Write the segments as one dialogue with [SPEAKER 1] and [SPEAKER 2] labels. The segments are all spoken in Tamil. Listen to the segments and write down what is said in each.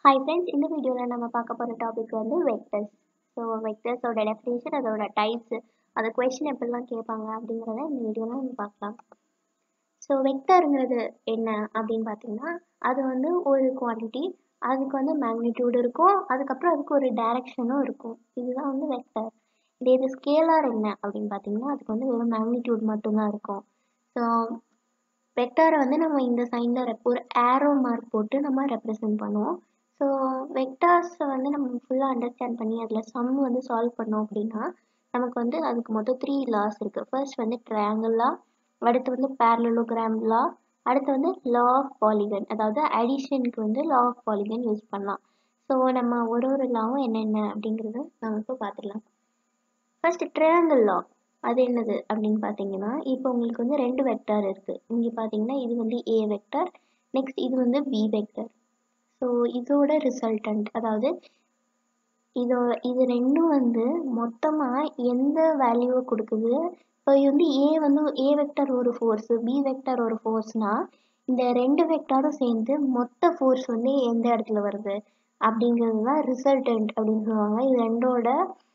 [SPEAKER 1] ஹாய் ஃப்ரெண்ட்ஸ் இந்த வீடியோவில் நம்ம பார்க்க போகிற டாபிக் வந்து வெக்டர்ஸ் ஸோ வெக்டர்ஸோட டெஃபினேஷன் அதோட டைப்ஸ் அந்த கொஷின் எப்படிலாம் கேட்பாங்க அப்படிங்கிறத இந்த வீடியோவில் நம்ம பார்க்கலாம் ஸோ வெக்டருங்கிறது என்ன அப்படின்னு பார்த்தீங்கன்னா அது வந்து ஒரு குவான்டிட்டி அதுக்கு வந்து மேக்னிடியூட் இருக்கும் அதுக்கப்புறம் அதுக்கு ஒரு டைரக்ஷனும் இருக்கும் இதுதான் வந்து வெக்டர் இதே இது ஸ்கேலார் என்ன அப்படின்னு பார்த்தீங்கன்னா அதுக்கு வந்து வெறும் மேக்னிடியூட் மட்டும்தான் இருக்கும் ஸோ வெக்டாரை வந்து நம்ம இந்த சைனில் ஒரு ஏரோ மார்க் போட்டு நம்ம ரெப்ரசன்ட் பண்ணுவோம் ஸோ வெக்டார்ஸை வந்து நம்ம ஃபுல்லாக அண்டர்ஸ்டாண்ட் பண்ணி அதில் சம் வந்து சால்வ் பண்ணோம் அப்படின்னா நமக்கு வந்து அதுக்கு மொத்தம் த்ரீ லாஸ் இருக்குது ஃபர்ஸ்ட் வந்து ட்ரையாங்கிள் லா அடுத்து வந்து பேரலோகிராம் லா அடுத்து வந்து லா ஆஃப் பாலிகன் அதாவது அடிஷனுக்கு வந்து லா ஆஃப் பாலிகன் யூஸ் பண்ணலாம் ஸோ நம்ம ஒரு ஒரு லாவும் என்னென்ன அப்படிங்கிறத நம்ம இப்போ பார்த்துடலாம் ஃபர்ஸ்ட் ட்ரையாங்கிள் லா அது என்னது அப்படின்னு பார்த்தீங்கன்னா இப்போ உங்களுக்கு வந்து ரெண்டு வெக்டார் இருக்குது இங்கே பார்த்தீங்கன்னா இது வந்து ஏ வெக்டார் நெக்ஸ்ட் இது வந்து பி வெக்டார் ஸோ இதோட ரிசல்டன்ட் அதாவது இதோ இது ரெண்டும் வந்து மொத்தமாக எந்த வேல்யூவை கொடுக்குது இப்போ இது வந்து ஏ வந்து ஏ வெக்டார் ஒரு ஃபோர்ஸு பி வெக்டார் ஒரு ஃபோர்ஸ்னால் இந்த ரெண்டு வெக்டாரும் சேர்ந்து மொத்த ஃபோர்ஸ் வந்து எந்த இடத்துல வருது அப்படிங்கிறது தான் ரிசல்டன்ட் அப்படின்னு சொல்லுவாங்க இது ரெண்டோட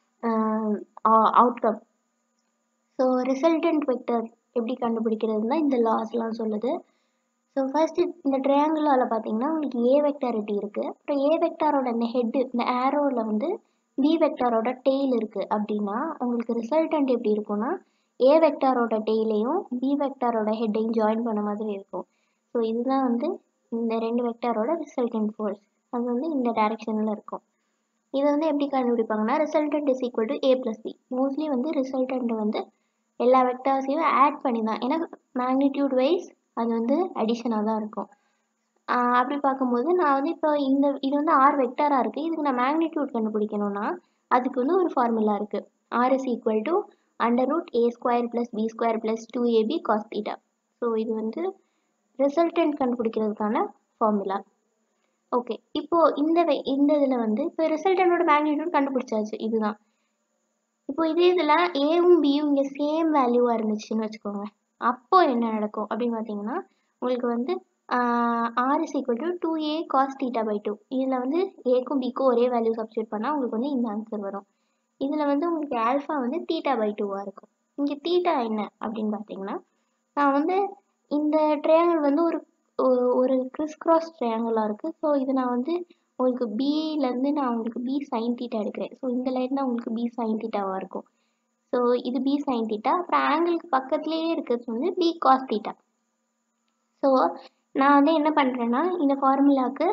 [SPEAKER 1] அவுட்கம் ஸோ ரிசல்டன்ட் வெக்டர் எப்படி கண்டுபிடிக்கிறதுனா இந்த லாஸ்லாம் சொல்லுது ஸோ ஃபர்ஸ்ட் இந்த ட்ரையாங்கிளால் பார்த்தீங்கன்னா உங்களுக்கு ஏ வெக்டார் எப்படி இருக்குது அப்புறம் ஏ வெக்டாரோட இந்த ஹெட்டு இந்த ஏரோவில் வந்து பி வெக்டாரோட டெய்ல் இருக்குது அப்படின்னா உங்களுக்கு ரிசல்டன்ட் எப்படி இருக்கும்னா ஏ வெக்டாரோட டெய்லையும் பி வெக்டாரோட ஹெட்டையும் ஜாயின் பண்ண மாதிரி இருக்கும் ஸோ இதுதான் வந்து இந்த ரெண்டு வெக்டாரோட ரிசல்டன்ட் ஃபோர்ஸ் அது வந்து இந்த டைரெக்ஷனில் இருக்கும் இதை வந்து எப்படி கண்டுபிடிப்பாங்கன்னா resultant is equal to A plus B mostly வந்து ரிசல்டன்ட் வந்து எல்லா வெக்டார்ஸையும் ஆட் பண்ணி தான் ஏன்னா மேக்னிடியூட் வைஸ் அது வந்து அடிஷனாக தான் இருக்கும் அப்படி பார்க்கும்போது நான் வந்து இப்போ இந்த இது வந்து ஆர் வெக்டாராக இருக்குது இதுக்கு நான் மேக்னிடியூட் கண்டுபிடிக்கணும்னா அதுக்கு வந்து ஒரு ஃபார்முலா இருக்குது R is equal to under root A square plus B square plus two AB cos theta so இது வந்து ரிசல்டன்ட் கண்டுபிடிக்கிறதுக்கான ஃபார்முலா ஓகே இப்போது இந்த இந்த இதில் வந்து இப்போ ரிசல்டனோட மேக்னிடியூட் கண்டுபிடிச்சாச்சு இதுதான் இப்போ இதே இதில் ஏவும் பியும் இங்கே சேம் வேல்யூவாக இருந்துச்சுன்னு வச்சுக்கோங்க அப்போ என்ன நடக்கும் அப்படின்னு பார்த்தீங்கன்னா உங்களுக்கு வந்து R is equal to two A cos theta by two இதில் வந்து ஏக்கும் பிக்கும் ஒரே வேல்யூ சப்ஸ்டியூட் பண்ணால் உங்களுக்கு வந்து இந்த ஆன்சர் வரும் இதில் வந்து உங்களுக்கு ஆல்ஃபா வந்து தீட்டா பை டூவாக இருக்கும் இங்கே தீட்டா என்ன அப்படின்னு பார்த்தீங்கன்னா நான் வந்து இந்த ட்ரையாங்கிள் வந்து ஒரு ஒரு கிறிஸ் கிராஸ் ட்ரையாங்கிளாக இருக்குது ஸோ இது நான் வந்து உங்களுக்கு பிலேருந்து நான் உங்களுக்கு பி சைன் தீட்டா எடுக்கிறேன் ஸோ இந்த லைன் தான் உங்களுக்கு பி சைன் தீட்டாவாக இருக்கும் ஸோ இது பி சைன் தீட்டா அப்புறம் ஆங்கிளுக்கு பக்கத்துலேயே இருக்கிறது வந்து பி காஸ் தீட்டா ஸோ நான் வந்து என்ன பண்ணுறேன்னா இந்த ஃபார்முலாவுக்கு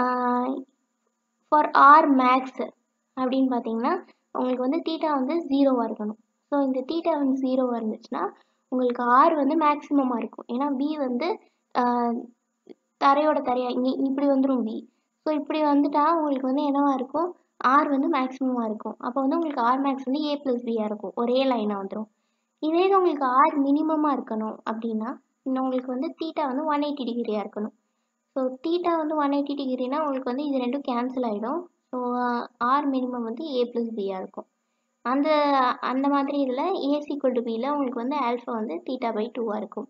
[SPEAKER 1] ஃபார் ஆர் மேக்ஸ் அப்படின்னு பார்த்தீங்கன்னா உங்களுக்கு வந்து தீட்டா வந்து ஜீரோவாக இருக்கணும் ஸோ இந்த தீட்டா வந்து ஜீரோவாக இருந்துச்சுன்னா உங்களுக்கு ஆர் வந்து மேக்ஸிமமாக இருக்கும் ஏன்னா பி வந்து தரையோட தரையாக இங்கே இப்படி வந்துடும் பி ஸோ இப்படி வந்துட்டா உங்களுக்கு வந்து என்னவாக இருக்கும் ஆர் வந்து மேக்ஸிமமாக இருக்கும் அப்போ வந்து உங்களுக்கு ஆர் மேக்ஸ் வந்து ஏ ப்ளஸ் பியாக இருக்கும் ஒரே லைனாக வந்துடும் இதே இது உங்களுக்கு ஆர் மினிமமாக இருக்கணும் அப்படின்னா இன்னும் உங்களுக்கு வந்து தீட்டா வந்து ஒன் எயிட்டி டிகிரியாக இருக்கணும் ஸோ தீட்டா வந்து ஒன் எயிட்டி டிகிரினா உங்களுக்கு வந்து இது ரெண்டும் கேன்சல் ஆகிடும் ஸோ ஆர் மினிமம் வந்து ஏ ப்ளஸ் பியாக இருக்கும் அந்த அந்த மாதிரி இதில் ஏசி ஈக்குவல் டு பியில் உங்களுக்கு வந்து ஆல்ஃபா வந்து தீட்டா பை டூவாக இருக்கும்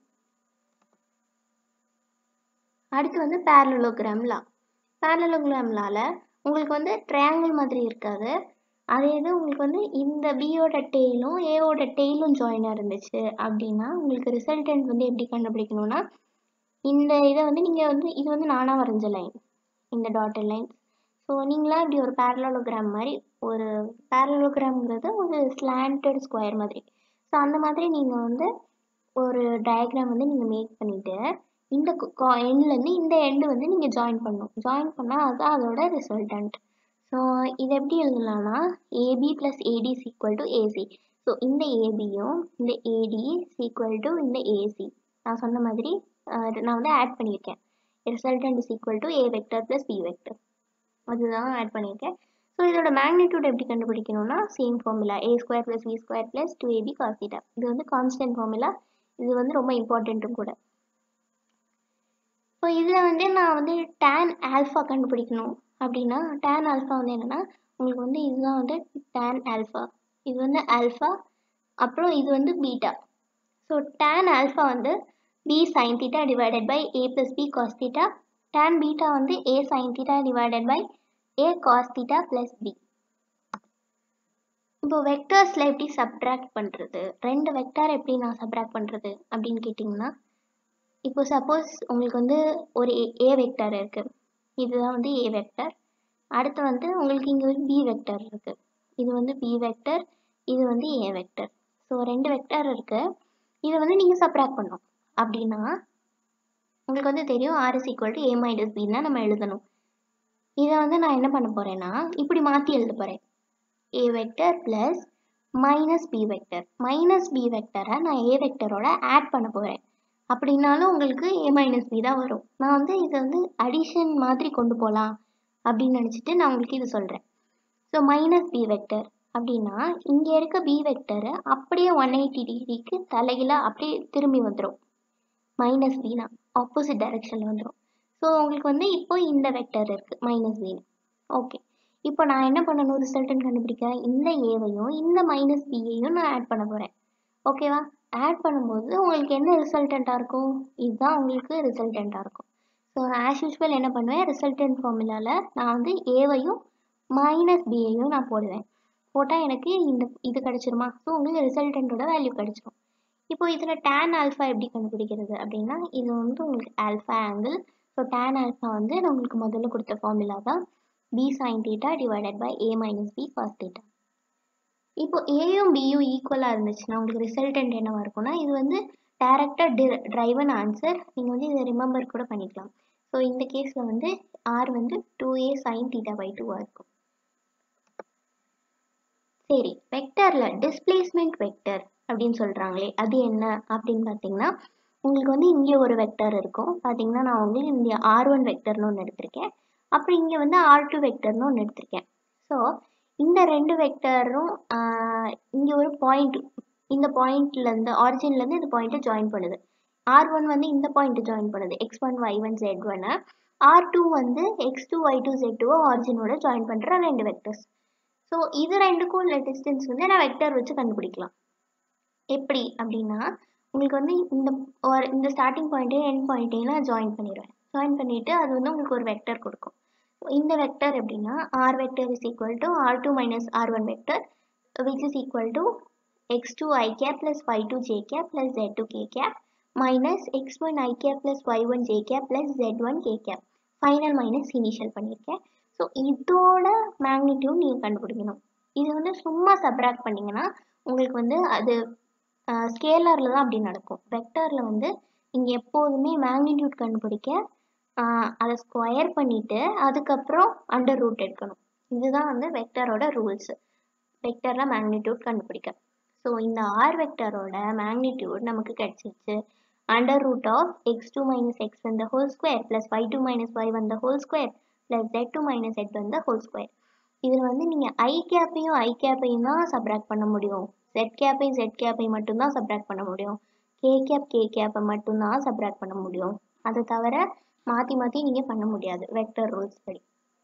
[SPEAKER 1] அடுத்து வந்து பேரலோகிராம்லா பேரலோகிராம்லால உங்களுக்கு வந்து ட்ரையாங்கிள் மாதிரி இருக்காது அதே இது உங்களுக்கு வந்து இந்த பியோட டெய்லும் ஏவோட டெய்லும் ஜாயினாக இருந்துச்சு அப்படின்னா உங்களுக்கு ரிசல்டன்ட் வந்து எப்படி கண்டுபிடிக்கணும்னா இந்த இதை வந்து நீங்கள் வந்து இது வந்து நானாக வரைஞ்ச லைன் இந்த டாட்டர் லைன் ஸோ நீங்களாம் இப்படி ஒரு பேரலோகிராம் மாதிரி ஒரு பேரலோகிராம்ங்கிறது ஒரு ஸ்லாண்டட் ஸ்கொயர் மாதிரி ஸோ அந்த மாதிரி நீங்கள் வந்து ஒரு டயக்ராம் வந்து நீங்கள் மேக் பண்ணிவிட்டு இந்த எண்ட்லேருந்து இந்த எண்டு வந்து நீங்கள் ஜாயின் பண்ணணும் ஜாயின் பண்ணால் அதுதான் அதோட ரிசல்டன்ட் ஸோ இது எப்படி எழுதலாம்னா AB plus AD equal to AC so இந்த ஏபியும் இந்த ஏடி ஈக்குவல் டு இந்த ஏசி நான் சொன்ன மாதிரி நான் வந்து ஆட் பண்ணியிருக்கேன் resultant is equal to A vector plus B vector அதுதான் ஆட் பண்ணியிருக்கேன் ஸோ இதோட மேக்னிடியூட் எப்படி கண்டுபிடிக்கணும்னா same formula A square plus B square plus two AB cos theta இது வந்து கான்ஸ்டன்ட் ஃபார்முலா இது வந்து ரொம்ப இம்பார்ட்டண்ட்டும் கூட ஸோ இதில் வந்து நான் வந்து டேன் ஆல்ஃபா கண்டுபிடிக்கணும் அப்படின்னா டேன் ஆல்ஃபா வந்து என்னென்னா உங்களுக்கு வந்து இதுதான் வந்து டேன் ஆல்ஃபா இது வந்து ஆல்ஃபா அப்புறம் இது வந்து பீட்டா ஸோ டேன் ஆல்ஃபா வந்து B sine theta divided by A plus B cos theta tan beta வந்து A sine theta divided by A cos theta plus B இப்போ வெக்டர்ஸில் எப்படி சப்ட்ராக்ட் பண்ணுறது ரெண்டு வெக்டார் எப்படி நான் சப்ட்ராக்ட் பண்ணுறது அப்படின்னு கேட்டிங்கன்னா இப்போ சப்போஸ் உங்களுக்கு வந்து ஒரு ஏ வெக்டார் இருக்குது இதுதான் வந்து ஏ வெக்டார் அடுத்து வந்து உங்களுக்கு இங்கே ஒரு பி வெக்டார் இருக்குது இது வந்து பி வெக்டர் இது வந்து ஏ வெக்டர் ஸோ ரெண்டு வெக்டார் இருக்குது இதை வந்து நீங்கள் சப்ராக்ட் பண்ணணும் அப்படின்னா உங்களுக்கு வந்து தெரியும் R is equal to A minus பின்னா நம்ம எழுதணும் இதை வந்து நான் என்ன பண்ண போகிறேன்னா இப்படி மாற்றி எழுத போகிறேன் A vector plus minus B vector minus B வெக்டரை நான் ஏ வெக்டரோட ஆட் பண்ண போகிறேன் அப்படின்னாலும் உங்களுக்கு ஏ மைனஸ் பி தான் வரும் நான் வந்து இதை வந்து அடிஷன் மாதிரி கொண்டு போகலாம் அப்படின்னு நினச்சிட்டு நான் உங்களுக்கு இது சொல்கிறேன் ஸோ மைனஸ் பி வெக்டர் அப்படின்னா இங்கே இருக்க பி வெக்டரை அப்படியே ஒன் எயிட்டி டிகிரிக்கு தலைகீழாக அப்படியே திரும்பி வந்துடும் மைனஸ் பினா ஆப்போசிட் டைரெக்ஷனில் வந்துடும் ஸோ உங்களுக்கு வந்து இப்போ இந்த வெக்டர் இருக்குது மைனஸ் பின்னு ஓகே இப்போ நான் என்ன பண்ணணும் ரிசல்ட்டுன்னு கண்டுபிடிக்க இந்த ஏவையும் இந்த மைனஸ் பியையும் நான் ஆட் பண்ண போகிறேன் ஓகேவா ஆட் பண்ணும்போது உங்களுக்கு என்ன ரிசல்டண்ட்டாக இருக்கும் இதுதான் உங்களுக்கு ரிசல்டண்ட்டாக இருக்கும் ஸோ நான் ஆஸ் யூஸ்வல் என்ன பண்ணுவேன் ரிசல்டன்ட் ஃபார்முலாவில் நான் வந்து ஏவையும் மைனஸ் பியையும் நான் போடுவேன் போட்டால் எனக்கு இந்த இது கிடச்சிருமா ஸோ உங்களுக்கு ரிசல்டண்ட்டோட வேல்யூ கிடச்சிரும் இப்போ இதில் டேன் ஆல்ஃபா எப்படி கண்டுபிடிக்கிறது அப்படின்னா இது வந்து உங்களுக்கு alpha angle so tan alpha வந்து நான் உங்களுக்கு முதல்ல கொடுத்த ஃபார்முலா தான் B sine theta divided by A minus B cos theta இப்போ ஏயும் பியும் ஈக்குவலாக இருந்துச்சுன்னா உங்களுக்கு ரிசல்டன்ட் என்னவா இருக்கும்னா இது வந்து டேரெக்டாக டி ட்ரைவன் ஆன்சர் நீங்கள் வந்து இதை ரிமெம்பர் கூட பண்ணிக்கலாம் ஸோ இந்த கேஸில் வந்து ஆர் வந்து two A sine theta by டூவாக இருக்கும் சரி வெக்டரில் டிஸ்பிளேஸ்மெண்ட் வெக்டர் அப்படின்னு சொல்கிறாங்களே அது என்ன அப்படின்னு பார்த்தீங்கன்னா உங்களுக்கு வந்து இங்கே ஒரு வெக்டர் இருக்கும் பார்த்தீங்கன்னா நான் வந்து இங்கே ஆர் ஒன் வெக்டர்னு ஒன்று எடுத்திருக்கேன் அப்புறம் இங்கே வந்து ஆர் டூ வெக்டர்னு ஒன்று எடுத்திருக்கேன் ஸோ இந்த ரெண்டு வெக்டரும் இங்கே ஒரு பாயிண்ட் இந்த பாயிண்ட்லேருந்து ஆரிஜின்லேருந்து இந்த பாயிண்ட்டை ஜாயின் பண்ணுது ஆர் ஒன் வந்து இந்த பாயிண்ட்டை ஜாயின் பண்ணுது X one Y one Z ஒன்னு ஆர் டூ வந்து X two Y two Z டூவை ஆரிஜினோட ஜாயின் பண்ணுற ரெண்டு வெக்டர்ஸ் ஸோ இது ரெண்டுக்கும் உள்ள டிஸ்டன்ஸ் வந்து நான் வெக்டர் வச்சு கண்டுபிடிக்கலாம் எப்படி அப்படின்னா உங்களுக்கு வந்து இந்த ஒரு இந்த ஸ்டார்டிங் பாயிண்ட்டையும் எண்ட் பாயிண்ட்டையும் நான் ஜாயின் பண்ணிடுவேன் ஜாயின் பண்ணிவிட்டு அது வந்து உங்களுக்கு ஒரு வெக்டர் கொடுக்கும் இந்த வெக்டர் எப்படின்னா R vector is equal to R two minus R one vector which is equal to X two I cap plus Y two J cap plus Z two K cap minus X one I cap plus Y one J cap plus Z one K cap final minus initial பண்ணியிருக்கேன் ஸோ இதோட மேக்னிடியூட் நீங்கள் கண்டுபிடிக்கணும் இது வந்து சும்மா சப்ராக்ட் பண்ணிங்கன்னா உங்களுக்கு வந்து அது ஸ்கேலரில் தான் அப்படி நடக்கும் வெக்டரில் வந்து நீங்கள் எப்போதுமே மேக்னிடியூட் கண்டுபிடிக்க அதை ஸ்கொயர் பண்ணிவிட்டு அதுக்கப்புறம் அண்டர் ரூட் எடுக்கணும் இதுதான் வந்து வெக்டரோட ரூல்ஸு வெக்டரில் மேக்னிடியூட் கண்டுபிடிக்க ஸோ இந்த ஆர் வெக்டரோட மேக்னிடியூட் நமக்கு கிடச்சிருச்சு under root of X two minus X வந்த whole square plus Y two minus Y வந்த whole square plus Z two minus Z வந்த ஹோல் ஸ்கொயர் இதில் வந்து நீங்கள் ஐ கேப்பையும் ஐ கேப்பையும் தான் சப்ராக்ட் பண்ண முடியும் ஜெட் கேப்பையும் ஜெட் கேப்பையும் மட்டும்தான் சப்ராக்ட் பண்ண முடியும் கே கேப் கே கேப்பை மட்டும்தான் சப்ராக்ட் பண்ண முடியும் அதை தவிர மாற்றி மாற்றி நீங்கள் பண்ண முடியாது வெக்டர் ரூல்ஸ் படி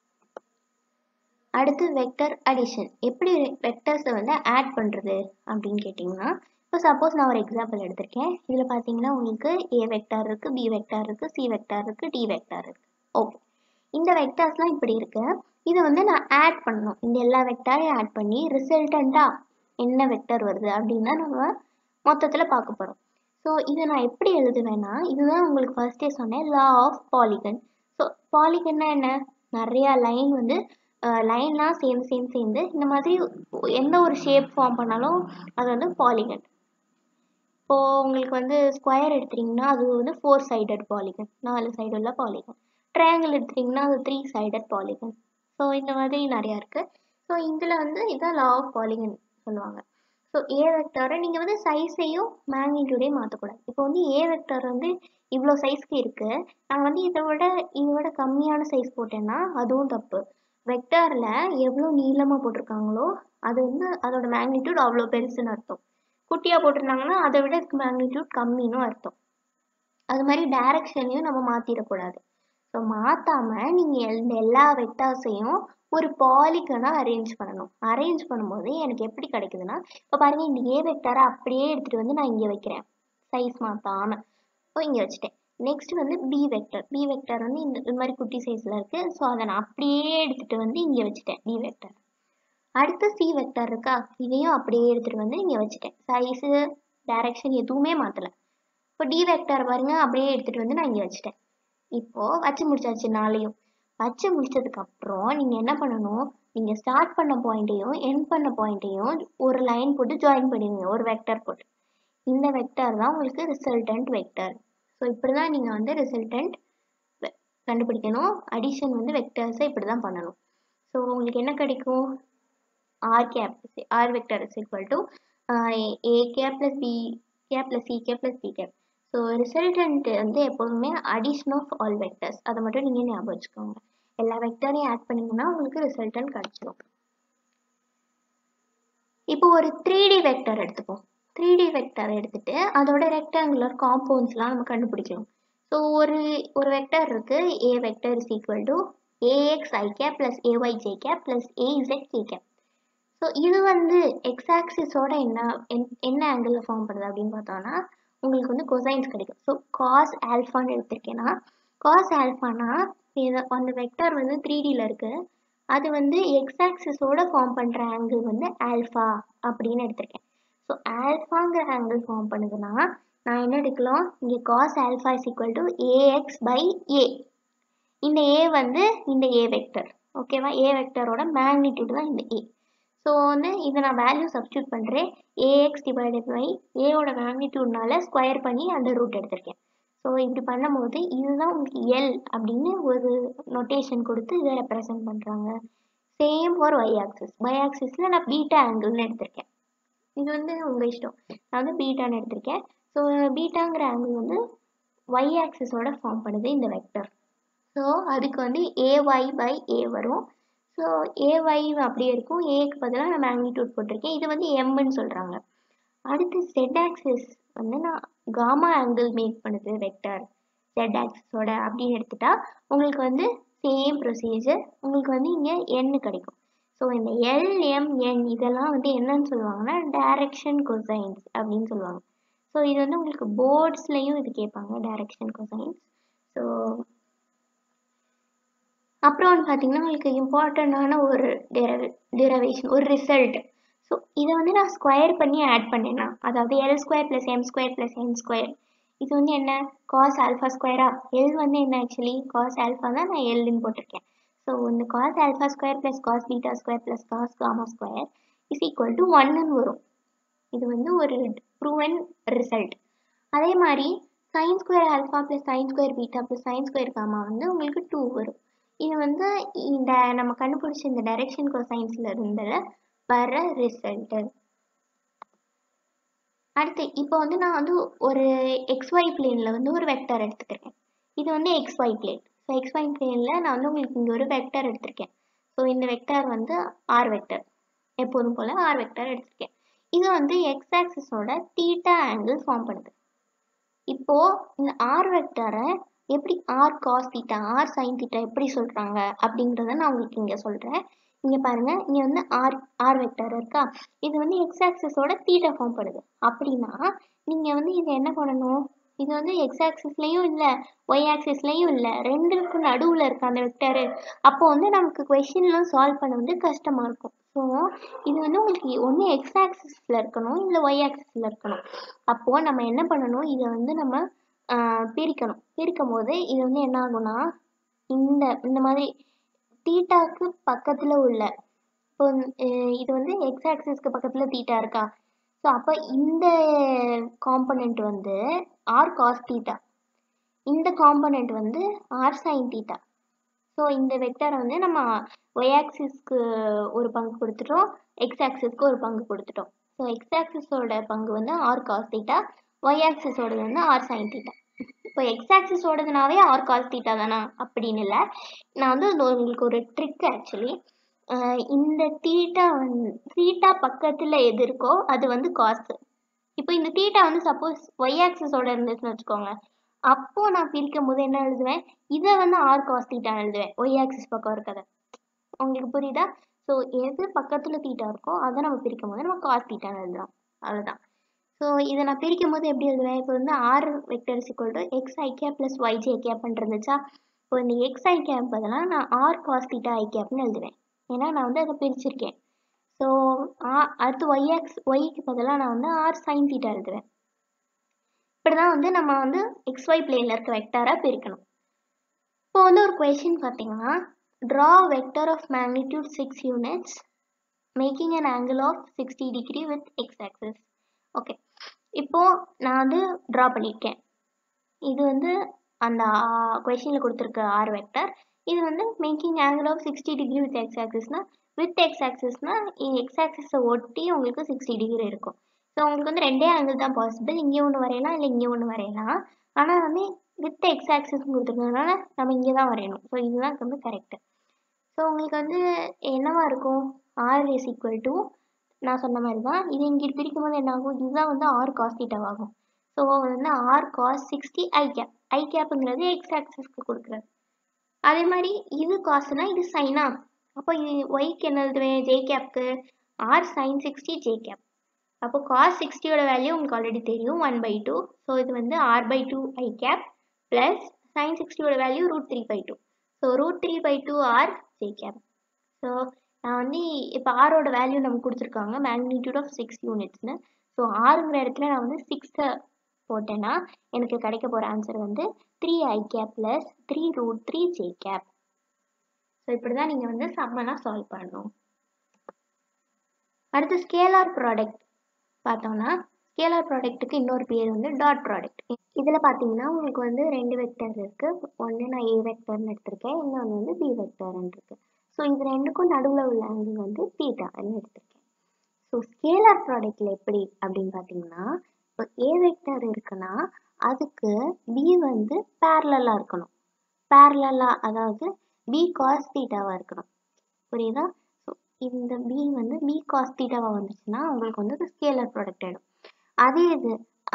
[SPEAKER 1] அடுத்து வெக்டர் அடிஷன் எப்படி வெக்டர்ஸை வந்து ஆட் பண்ணுறது அப்படின்னு கேட்டிங்கன்னா இப்போ சப்போஸ் நான் ஒரு எக்ஸாம்பிள் எடுத்திருக்கேன் இதில் பார்த்தீங்கன்னா உங்களுக்கு ஏ வெக்டார் இருக்குது பி வெக்டார் இருக்குது சி வெக்டார் இருக்குது டி வெக்டார் இருக்குது ஓகே இந்த வெக்டார்ஸ்லாம் இப்படி இருக்கு இதை வந்து நான் ஆட் பண்ணணும் இந்த எல்லா வெக்டாரையும் ஆட் பண்ணி ரிசல்டண்ட்டாக என்ன வெக்டர் வருது அப்படின்னா நம்ம மொத்தத்தில் பார்க்க போகிறோம் ஸோ இதை நான் எப்படி எழுதுவேன்னா இதுதான் உங்களுக்கு ஃபர்ஸ்டே சொன்னேன் லா ஆஃப் பாலிகன் ஸோ பாலிகன்னா என்ன நிறையா லைன் வந்து லைன்லாம் சேர்ந்து சேர்ந்து சேர்ந்து இந்த மாதிரி எந்த ஒரு ஷேப் ஃபார்ம் பண்ணாலும் அது வந்து பாலிகன் இப்போது உங்களுக்கு வந்து ஸ்கொயர் எடுத்துட்டிங்கன்னா அது வந்து ஃபோர் சைடட் பாலிகன் நாலு சைடு உள்ள பாலிகன் ட்ரையாங்கிள் எடுத்துட்டிங்கன்னா அது த்ரீ சைடட் பாலிகன் ஸோ இந்த மாதிரி நிறையா இருக்குது ஸோ இதில் வந்து இதான் லா ஆஃப் பாலிகன் சொல்லுவாங்க ஸோ ஏ வெக்டாரை நீங்கள் வந்து சைஸையும் மேக்னிடியூடையும் மாற்றக்கூடாது இப்போ வந்து ஏ வெக்டார் வந்து இவ்வளோ சைஸ்க்கு இருக்குது நான் வந்து இதை விட இதை விட கம்மியான சைஸ் போட்டேன்னா அதுவும் தப்பு வெக்டாரில் எவ்வளோ நீளமாக போட்டிருக்காங்களோ அது வந்து அதோட மேக்னிடியூட் அவ்வளோ பெருசுன்னு அர்த்தம் குட்டியாக போட்டிருந்தாங்கன்னா அதை விட இதுக்கு மேக்னிடியூட் கம்மின்னு அர்த்தம் அது மாதிரி டைரக்ஷனையும் நம்ம மாற்றிடக்கூடாது ஸோ மாற்றாமல் நீங்கள் இந்த எல்லா வெக்டார்ஸையும் ஒரு பாலிகனாக அரேஞ்ச் பண்ணணும் அரேஞ்ச் பண்ணும்போது எனக்கு எப்படி கிடைக்குதுன்னா இப்போ பாருங்கள் இந்த ஏ வெக்டாரை அப்படியே எடுத்துகிட்டு வந்து நான் இங்கே வைக்கிறேன் சைஸ் மாற்றாமல் இப்போ இங்கே வச்சுட்டேன் நெக்ஸ்ட் வந்து பி வெக்டர் பி வெக்டர் வந்து இந்த இந்த மாதிரி குட்டி சைஸில் இருக்குது ஸோ அதை நான் அப்படியே எடுத்துகிட்டு வந்து இங்கே வச்சுட்டேன் பி வெக்டர் அடுத்து சி வெக்டர் இருக்கா இதையும் அப்படியே எடுத்துகிட்டு வந்து இங்கே வச்சுட்டேன் சைஸு டைரக்ஷன் எதுவுமே மாற்றலை இப்போ டி வெக்டர் பாருங்க அப்படியே எடுத்துகிட்டு வந்து நான் இங்கே வச்சுட்டேன் இப்போது வச்சு முடிச்சாச்சு நாளையும் வச்சு முடிச்சதுக்கப்புறம் நீங்கள் என்ன பண்ணணும் நீங்கள் ஸ்டார்ட் பண்ண பாயிண்ட்டையும் எண்ட் பண்ண பாயிண்ட்டையும் ஒரு லைன் போட்டு ஜாயின் பண்ணிடுங்க ஒரு வெக்டர் போட்டு இந்த வெக்டர் தான் உங்களுக்கு ரிசல்டன்ட் வெக்டர் ஸோ இப்படி தான் நீங்கள் வந்து ரிசல்டன்ட் கண்டுபிடிக்கணும் அடிஷன் வந்து வெக்டர்ஸை இப்படி தான் பண்ணணும் ஸோ உங்களுக்கு என்ன கிடைக்கும் R cap R vector is equal to A cap plus B cap plus C cap plus B cap so resultant வந்து எப்போதுமே அடிஷன் ஆஃப் ஆல் வெக்டர்ஸ் அதை மட்டும் நீங்கள் ஞாபகம் வச்சுக்கோங்க எல்லா வெக்டரையும் ஆட் பண்ணிங்கன்னா உங்களுக்கு ரிசல்டன்ட் கிடச்சிடும் இப்போ ஒரு த்ரீ டி வெக்டர் எடுத்துப்போம் த்ரீ டி வெக்டர் எடுத்துட்டு அதோட ரெக்டாங்குலர் காம்பவுண்ட்ஸ்லாம் நம்ம கண்டுபிடிக்கலாம் ஸோ ஒரு ஒரு வெக்டர் இருக்கு A vector is equal to AX I cap plus AY J cap plus AZ K cap so இது வந்து எக்ஸ் ஆக்சிஸோட என்ன என்ன ஆங்கிளில் ஃபார்ம் பண்ணுது அப்படின்னு பார்த்தோம்னா உங்களுக்கு வந்து கொசைன்ஸ் கிடைக்கும் ஸோ காஸ் ஆல்ஃபான்னு எடுத்திருக்கேன்னா காஸ் ஆல்ஃபானா இது அந்த வெக்டர் வந்து த்ரீ டியில் இருக்குது அது வந்து எக்ஸ் ஆக்சிஸோட ஃபார்ம் பண்ணுற ஆங்கிள் வந்து ஆல்ஃபா அப்படின்னு எடுத்திருக்கேன் ஸோ ஆல்ஃபாங்கிற ஆங்கிள் ஃபார்ம் பண்ணுதுன்னா நான் என்ன எடுக்கலாம் இங்கே cos alpha is equal to AX by A இந்த ஏ வந்து இந்த ஏ வெக்டர் ஓகேவா ஏ வெக்டரோட மேக்னிடியூட் தான் இந்த ஏ ஸோ வந்து இதை நான் வேல்யூ சப்ஸ்டியூட் பண்ணுறேன் ஏஎக்ஸ் டிவைடட் பை ஏவோட மேக்னிடியூட்னால ஸ்கொயர் பண்ணி அந்த ரூட் எடுத்திருக்கேன் ஸோ இப்படி பண்ணும்போது இதுதான் உங்களுக்கு எல் அப்படின்னு ஒரு நொட்டேஷன் கொடுத்து இதை ரெப்ரசன்ட் பண்ணுறாங்க same for Y axis Y ஆக்சிஸில் நான் பீட்டா ஆங்கிள்னு எடுத்திருக்கேன் இது வந்து உங்கள் இஷ்டம் நான் வந்து பீட்டான்னு எடுத்திருக்கேன் ஸோ பீட்டாங்கிற ஆங்கிள் வந்து ஒய் ஆக்சிஸோட ஃபார்ம் பண்ணுது இந்த வெக்டர் ஸோ அதுக்கு வந்து ஏஒய் பை ஏ வரும் ஸோ ஏஒய் அப்படியே இருக்கும் ஏக்கு பதிலாக நான் மேக்னிடியூட் போட்டிருக்கேன் இது வந்து எம்னு சொல்கிறாங்க அடுத்து செட் ஆக்சிஸ் வந்து நான் காமா ஆங்கிள் மேக் பண்ணுது வெக்டர் செட் ஆக்சிஸோட அப்படின்னு எடுத்துட்டா உங்களுக்கு வந்து சேம் ப்ரொசீஜர் உங்களுக்கு வந்து இங்கே என்னு கிடைக்கும் ஸோ இந்த எல்எம்என் இதெல்லாம் வந்து என்னன்னு சொல்லுவாங்கன்னா டைரக்ஷன் கொசைன்ஸ் அப்படின்னு சொல்லுவாங்க ஸோ இது வந்து உங்களுக்கு போர்ட்ஸ்லையும் இது கேட்பாங்க டைரக்ஷன் கொசைன்ஸ் ஸோ அப்புறம் வந்து பார்த்தீங்கன்னா உங்களுக்கு இம்பார்ட்டண்ட்டான ஒரு டெரவே டெரவேஷன் ஒரு ரிசல்ட் ஸோ இதை வந்து நான் ஸ்கொயர் பண்ணி ஆட் பண்ணேன்னா அதாவது L square plus M square plus N square இது வந்து என்ன காஸ் ஆல்ஃபா ஸ்கொயரா எல் வந்து என்ன ஆக்சுவலி காஸ் ஆல்ஃபா தான் நான் எல்லுன்னு போட்டிருக்கேன் ஸோ இந்த cos alpha square plus cos beta square plus cos gamma square is equal to ஒன்னு வரும் இது வந்து ஒரு ப்ரூவன் ரிசல்ட் அதே மாதிரி sine square alpha plus sine square beta plus sine square gamma வந்து உங்களுக்கு டூ வரும் இது வந்து இந்த நம்ம கண்டுபிடிச்ச இந்த டைரக்ஷன் கொசைன்ஸில் இருந்த வர ரிசல்ட்டு அடுத்து இப்போ வந்து நான் வந்து ஒரு எக்ஸ்ஒய் பிளேனில் வந்து ஒரு வெக்டர் எடுத்துக்கிறேன் இது வந்து எக்ஸ்ஒய் பிளேன் ஸோ எக்ஸ்ஒய் பிளேனில் நான் வந்து உங்களுக்கு இங்கே ஒரு வெக்டர் எடுத்திருக்கேன் ஸோ இந்த வெக்டர் வந்து ஆர் வெக்டர் எப்போதும் போல் ஆர் வெக்டர் எடுத்திருக்கேன் இது வந்து எக்ஸ் ஆக்சிஸோட தீட்டா ஆங்கிள் ஃபார்ம் பண்ணுது இப்போது இந்த ஆர் வெக்டரை எப்படி R cos theta R sine theta எப்படி சொல்கிறாங்க அப்படிங்கிறத நான் உங்களுக்கு இங்கே சொல்கிறேன் இங்கே பாருங்கள் இங்கே வந்து ஆர் ஆர் வெக்டர் இருக்கா இது வந்து எக்ஸ் ஆக்சிஸோட தீட்டா ஃபார்ம் பண்ணுது அப்படின்னா நீங்கள் வந்து இதை என்ன பண்ணணும் இது வந்து எக்ஸ் ஆக்சிஸ்லேயும் இல்லை ஒய் ஆக்சிஸ்லேயும் இல்லை ரெண்டுக்கும் நடுவில் இருக்க அந்த வெக்டரு அப்போ வந்து நமக்கு கொஷின்லாம் சால்வ் பண்ண வந்து கஷ்டமாக இருக்கும் ஸோ இது வந்து உங்களுக்கு ஒன்று எக்ஸ் ஆக்சிஸில் இருக்கணும் இல்லை ஒய் ஆக்சிஸில் இருக்கணும் அப்போது நம்ம என்ன பண்ணணும் இதை வந்து நம்ம பிரிக்கணும் பிரிக்கும் போது இது வந்து என்ன ஆகும்னா இந்த இந்த மாதிரி தீட்டாக்கு பக்கத்தில் உள்ள இப்போ இது வந்து எக்ஸ் ஆக்சிஸ்க்கு பக்கத்தில் தீட்டா இருக்கா ஸோ அப்போ இந்த காம்பனண்ட் வந்து ஆர் காஸ் தீட்டா இந்த காம்பனண்ட் வந்து ஆர் சைன் தீட்டா ஸோ இந்த வெக்டரை வந்து நம்ம ஒய் ஆக்சிஸ்க்கு ஒரு பங்கு கொடுத்துட்டோம் எக்ஸ் ஆக்சிஸ்க்கு ஒரு பங்கு கொடுத்துட்டோம் ஸோ எக்ஸ் ஆக்சிஸோட பங்கு வந்து ஆர் காஸ் தீட்டா ஒய் ஆக்சிஸோடது வந்து ஆர் சைன் தீட்டா இப்போ எக்ஸ் ஆக்சிஸோடதுனாவே ஆர் காஸ் தீட்டா தானா அப்படின்னு இல்லை நான் வந்து அது உங்களுக்கு ஒரு ட்ரிக் ஆக்சுவலி இந்த தீட்டா வந்து தீட்டா பக்கத்தில் எது இருக்கோ அது வந்து காசு இப்போ இந்த தீட்டா வந்து சப்போஸ் ஒய் ஆக்சிஸோட இருந்துச்சுன்னு வச்சுக்கோங்க அப்போ நான் பிரிக்கும் போது என்ன எழுதுவேன் இதை வந்து ஆர் காஸ் தீட்டா எழுதுவேன் ஒய் ஆக்சிஸ் பக்கம் இருக்கிறத உங்களுக்கு புரியுதா ஸோ எது பக்கத்தில் தீட்டா இருக்கோ அதை நம்ம பிரிக்கும் போது நம்ம காஸ் தீட்டான்னு எழுதலாம் அவ்வளோதான் ஸோ இதை நான் பிரிக்கும் போது எப்படி எழுதுவேன் இப்போ வந்து R vector equal to X I cap plus Y J கேப்னு இருந்துச்சா இப்போ இந்த எக்ஸ் ஐ கேப் பதிலாக நான் ஆர் காஸ் தீட்டா ஐ கேப்னு எழுதுவேன் ஏன்னா நான் வந்து அதை பிரிச்சிருக்கேன் ஸோ அடுத்து ஒய் எக்ஸ் ஒய்க்கு பதிலாக நான் வந்து ஆர் சைன் தீட்டா எழுதுவேன் இப்படி தான் வந்து நம்ம வந்து எக்ஸ் ஒய் பிளேனில் இருக்க வெக்டாராக பிரிக்கணும் இப்போ வந்து ஒரு கொஷின் பார்த்தீங்கன்னா draw vector of magnitude six units making an angle of sixty degree with X axis okay இப்போ நான் வந்து ட்ரா பண்ணியிருக்கேன் இது வந்து அந்த கொஷினில் கொடுத்துருக்க ஆர் வெக்டர் இது வந்து making angle of sixty degree with X ஆக்சிஸ்னா வித் எக்ஸ் ஆக்சிஸ்னா எக்ஸ் ஆக்சிஸை ஒட்டி உங்களுக்கு சிக்ஸ்டி டிகிரி இருக்கும் ஸோ உங்களுக்கு வந்து ரெண்டே ஆங்கிள் தான் பாசிபிள் இங்கே ஒன்று வரையலாம் இல்லை இங்கே ஒன்று வரையலாம் ஆனால் வந்து வித் எக்ஸ் ஆக்சிஸ் கொடுத்துருக்கறதுனால நம்ம இங்கே தான் வரையணும் ஸோ இதுதான் வந்து கரெக்டு ஸோ உங்களுக்கு வந்து என்னவா இருக்கும் ஆர் இஸ் ஈக்குவல் டு நான் சொன்ன மாதிரி தான் இது இங்கே பிரிக்கும் போது என்ன ஆகும் இதுதான் வந்து ஆர் காஸ் ஆகும் ஸோ வந்து R cos sixty I cap I கேப்புங்கிறது எக்ஸ் ஆக்சஸ்க்கு கொடுக்குறது அதே மாதிரி இது காசுனா இது சைனா அப்போ இது ஒய்க்கு என்ன எழுதுவேன் ஜே கேப்க்கு R sine sixty J cap அப்போ காஸ் சிக்ஸ்டியோட வேல்யூ உங்களுக்கு ஆல்ரெடி தெரியும் ஒன் பை டூ ஸோ இது வந்து R by two I cap plus sine சிக்ஸ்டியோட value root three by two so root three by two R J cap so நான் வந்து இப்போ ஆரோட வேல்யூ நமக்கு கொடுத்துருக்காங்க மேக்னிடியூட் ஆஃப் சிக்ஸ் யூனிட்ஸ்னு ஸோ ஆறுங்கிற இடத்துல நான் வந்து சிக்ஸை போட்டேன்னா எனக்கு கிடைக்க போகிற ஆன்சர் வந்து three I cap plus three root three J cap so இப்படி தான் நீங்கள் வந்து சம்மனாக சால்வ் பண்ணணும் அடுத்து ஸ்கேலார் ப்ராடக்ட் பார்த்தோம்னா ஸ்கேலார் ப்ராடக்ட்டுக்கு இன்னொரு பேர் வந்து டாட் ப்ராடக்ட் இதில் பார்த்தீங்கன்னா உங்களுக்கு வந்து ரெண்டு வெக்டர் இருக்குது ஒன்று நான் ஏ வெக்டர்னு எடுத்திருக்கேன் இன்னொன்று வந்து பி வெக்டர்னு இருக்கு ஸோ இது ரெண்டுக்கும் நடுவில் உள்ள ஆங்கிள் வந்து தீட்டான்னு எடுத்திருக்கேன் ஸோ ஸ்கேலார் ப்ராடக்டில் எப்படி அப்படின்னு பார்த்தீங்கன்னா இப்போ ஏ வெக்டர் இருக்குன்னா அதுக்கு பி வந்து பேரலாக இருக்கணும் பேரலாக அதாவது பி காஸ் தீட்டாவாக இருக்கணும் புரியுதா ஸோ இந்த பி வந்து பி காஸ் தீட்டாவாக வந்துச்சுன்னா உங்களுக்கு வந்து ஸ்கேலர் ப்ராடக்ட் ஆகிடும் அதே இது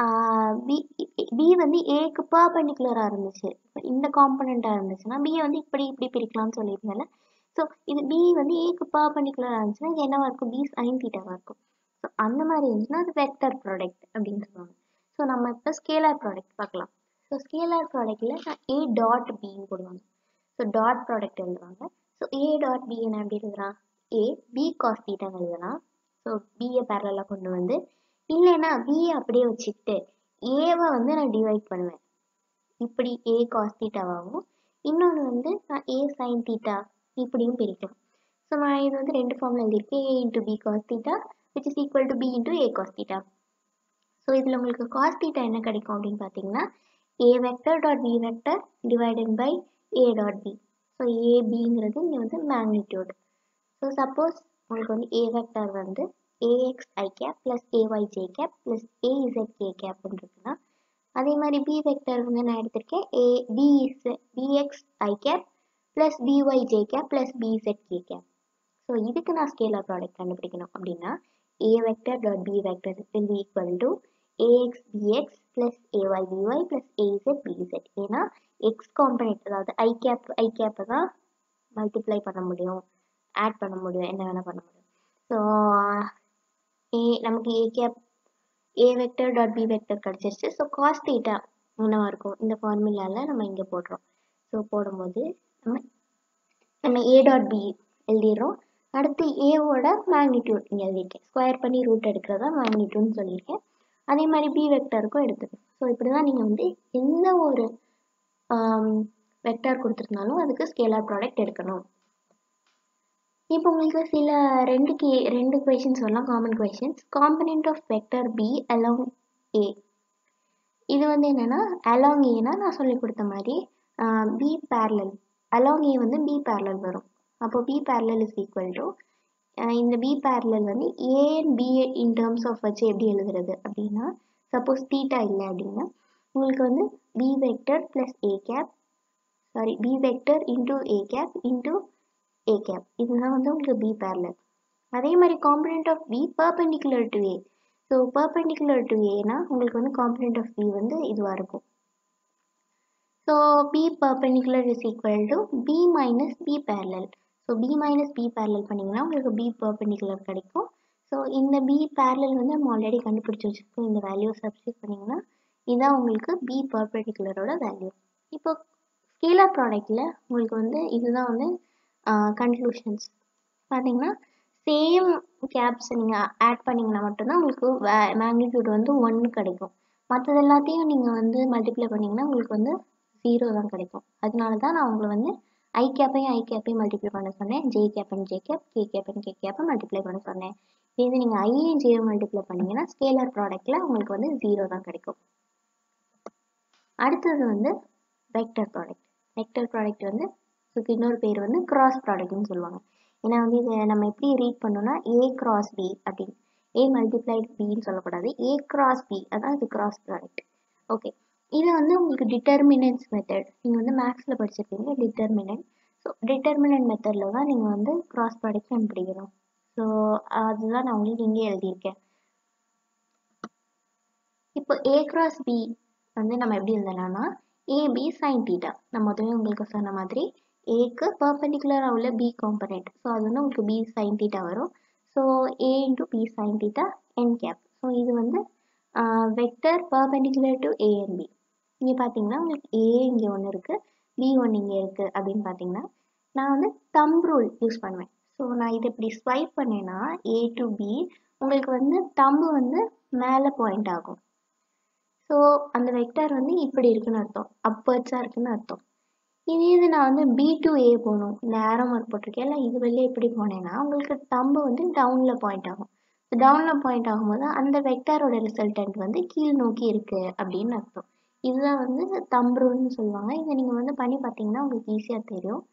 [SPEAKER 1] பி பி வந்து ஏக்கு பர்பண்டிகுலராக இருந்துச்சு இந்த காம்பனண்ட்டாக இருந்துச்சுன்னா பியை வந்து இப்படி இப்படி பிரிக்கலாம்னு சொல்லியிருந்தேன்ல ஸோ இது பி வந்து ஏக்கு பர்பண்டிகுலராக இருந்துச்சுன்னா இது என்னவா இருக்கும் பி சைன் தீட்டாவாக இருக்கும் ஸோ அந்த மாதிரி இருந்துச்சுன்னா அது வெக்டர் ப்ராடக்ட் அப்படின்னு சொல்லுவாங்க ஸோ நம்ம இப்போ ஸ்கேலார் ப்ராடக்ட் பார்க்கலாம் ஸோ ஸ்கேலார் ப்ராடக்டில் ஏ டாட் பின்னு போடுவாங்க ஸோ டாட் ப்ராடக்ட் எழுதுவாங்க ஸோ ஏ டாட் பி என்ன எப்படி எழுதுறான் ஏ பி காஸ் தீட்டான்னு எழுதலாம் ஸோ பியை பேரலாக கொண்டு வந்து இல்லைன்னா பியை அப்படியே வச்சுக்கிட்டு ஏவை வந்து நான் டிவைட் பண்ணுவேன் இப்படி ஏ காஸ் தீட்டாவாகவும் இன்னொன்று வந்து நான் ஏ சைன் தீட்டா இப்படியும் பிரிக்கலாம் ஸோ நான் இது வந்து ரெண்டு ஃபார்மில் எழுதியிருக்கேன் A into B cos theta which is equal to B into A cos theta so இதில் உங்களுக்கு காஸ் தீட்டா என்ன கிடைக்கும் அப்படின்னு பார்த்தீங்கன்னா A vector dot B vector divided by A dot B so ஏபிங்கிறது இங்கே வந்து மேக்னிடியூட் ஸோ சப்போஸ் உங்களுக்கு வந்து ஏ வெக்டர் வந்து A X I cap plus AY J cap plus AZ K கேப்னு இருக்குன்னா அதே மாதிரி பி வெக்டர் வந்து நான் எடுத்திருக்கேன் A B is B X I cap plus B Y J cap plus B Z K cap so இதுக்கு நான் ஸ்கேலார் ப்ராடக்ட் கண்டுபிடிக்கணும் அப்படின்னா A vector dot B vector will be equal to A X B X plus A Y B Y plus A Z B Z ஏன்னா எக்ஸ் காம்பனெண்ட் அதாவது ஐ கேப் ஐ கேப்பை தான் மல்டிப்ளை பண்ண முடியும் ஆட் பண்ண முடியும் என்ன வேணால் பண்ண முடியும் ஸோ ஏ நமக்கு A cap A vector dot B vector கிடச்சிருச்சு ஸோ காஸ் தீட்டா என்னவா இருக்கும் இந்த ஃபார்முலாவில் நம்ம இங்கே போடுறோம் ஸோ போடும்போது நம்ம நம்ம ஏ டாட் பி எழுதிடுறோம் அடுத்து ஏவோட மேக்னிடியூட் இங்கே எழுதியிருக்கேன் ஸ்கொயர் பண்ணி ரூட் எடுக்கிறதா மேக்னிடியூட்னு சொல்லியிருக்கேன் அதே மாதிரி பி வெக்டருக்கும் எடுத்துக்கணும் ஸோ இப்படி தான் நீங்கள் வந்து எந்த ஒரு வெக்டர் கொடுத்துருந்தாலும் அதுக்கு ஸ்கேலார் ப்ராடக்ட் எடுக்கணும் இப்போ உங்களுக்கு சில ரெண்டு கே ரெண்டு கொஷின்ஸ் சொல்லலாம் common questions component of vector B along A இது வந்து என்னென்னா அலாங் ஏனா நான் சொல்லி கொடுத்த மாதிரி பி பேரலல் அலாங் ஏ வந்து பி பேரலல் வரும் அப்போ B parallel is equal to இந்த பி பேரலல் வந்து A and B in terms of வச்சு எப்படி எழுதுறது அப்படின்னா சப்போஸ் தீட்டா இல்லை அப்படின்னா உங்களுக்கு வந்து B vector plus A cap sorry B vector into A cap into A cap இதுதான் வந்து உங்களுக்கு பி பேரலல் அதே மாதிரி component of B perpendicular to A so perpendicular to ஏனா உங்களுக்கு வந்து காம்பனண்ட் ஆஃப் பி வந்து இதுவாக இருக்கும் so B perpendicular is equal to B minus B parallel so B minus B parallel பண்ணிங்கன்னா உங்களுக்கு பி பர்பெண்டிகுலர் கிடைக்கும் ஸோ ஸோ இந்த பி பேரலல் வந்து நம்ம ஆல்ரெடி கண்டுபிடிச்சி வச்சுருக்கோம் இந்த வேல்யூ சப்ஸ்டியூட் பண்ணிங்கன்னா இதான் உங்களுக்கு பி பர்பெண்டிகுலரோட வேல்யூ இப்போ ஸ்கேலார் ப்ராடக்ட்டில் உங்களுக்கு வந்து இதுதான் வந்து கன்க்ளூஷன்ஸ் பார்த்தீங்கன்னா சேம் கேப்ஸ் நீங்கள் ஆட் பண்ணிங்கன்னா மட்டும்தான் உங்களுக்கு வே மேக்னிடியூட் வந்து ஒன்று கிடைக்கும் மற்றது எல்லாத்தையும் நீங்கள் வந்து மல்டிப்ளை பண்ணிங்கன்னா உங்களுக்கு வந்து ஜீரோ தான் கிடைக்கும் அதனால தான் நான் உங்களை வந்து ஐ கேப்பையும் ஐ கேப்பையும் மல்டிப்ளை பண்ண சொன்னேன் ஜே கேப்பன் ஜே கேப் கே கேப்பன் கே கேப்பை மல்டிப்ளை பண்ண சொன்னேன் இது நீங்கள் ஐயும் ஜேயும் மல்டிப்ளை பண்ணீங்கன்னா ஸ்கேலர் ப்ராடக்ட்டில் உங்களுக்கு வந்து ஜீரோ தான் கிடைக்கும் அடுத்தது வந்து வெக்டர் ப்ராடக்ட் வெக்டர் ப்ராடக்ட் வந்து இதுக்கு இன்னொரு பேர் வந்து கிராஸ் ப்ராடக்ட்னு சொல்லுவாங்க ஏன்னா வந்து இதை நம்ம எப்படி ரீட் பண்ணோம்னா ஏ கிராஸ் பி அப்படின்னு ஏ மல்டிப்ளைட் பின்னு சொல்லக்கூடாது ஏ கிராஸ் பி அதான் இது கிராஸ் ப்ராடக்ட் ஓகே இது வந்து உங்களுக்கு டிட்டர்மினன்ஸ் மெத்தட் நீங்கள் வந்து மேக்ஸில் படிச்சிருப்பீங்க டிட்டர்மினன்ட் ஸோ டிட்டர்மினன்ட் மெத்தடில் தான் நீங்கள் வந்து கிராஸ் ப்ராடக்ட் கண்டுபிடிக்கணும் ஸோ அதுதான் நான் உங்களுக்கு இங்கே எழுதியிருக்கேன் இப்போ ஏ கிராஸ் பி வந்து நம்ம எப்படி எழுதலாம்னா ஏபி சைன் தீட்டா நான் முதல்ல உங்களுக்கு சொன்ன மாதிரி ஏக்கு பர்பெண்டிகுலராக உள்ள பி காம்பனெண்ட் ஸோ அது வந்து உங்களுக்கு பி சைன் தீட்டா வரும் so A into B sine theta N cap so இது வந்து vector perpendicular to A and B இங்கே பார்த்தீங்கன்னா உங்களுக்கு ஏ இங்கே ஒன்று இருக்குது பி ஒன்று இங்கே இருக்குது அப்படின்னு பார்த்தீங்கன்னா நான் வந்து தம் ரூல் யூஸ் பண்ணுவேன் ஸோ நான் இதை இப்படி ஸ்வைப் பண்ணேன்னா ஏ டு பி உங்களுக்கு வந்து தம்பு வந்து மேலே பாயிண்ட் ஆகும் ஸோ அந்த வெக்டார் வந்து இப்படி இருக்குன்னு அர்த்தம் அப்பர்ட்ஸாக இருக்குன்னு அர்த்தம் இதே இது நான் வந்து பி டு ஏ போகணும் இந்த ஆரோ மார்க் போட்டிருக்கேன் இல்லை இது வெளியே எப்படி போனேன்னா உங்களுக்கு தம்பு வந்து டவுனில் பாயிண்ட் ஆகும் டவுனில் பாயிண்ட் ஆகும்போது அந்த வெக்டாரோட ரிசல்டன்ட் வந்து கீழ் நோக்கி இருக்குது அப்படின்னு அர்த்தம் இதுதான் வந்து தம்புருன்னு சொல்லுவாங்க இதை நீங்கள் வந்து பண்ணி பார்த்தீங்கன்னா உங்களுக்கு ஈஸியாக தெரியும்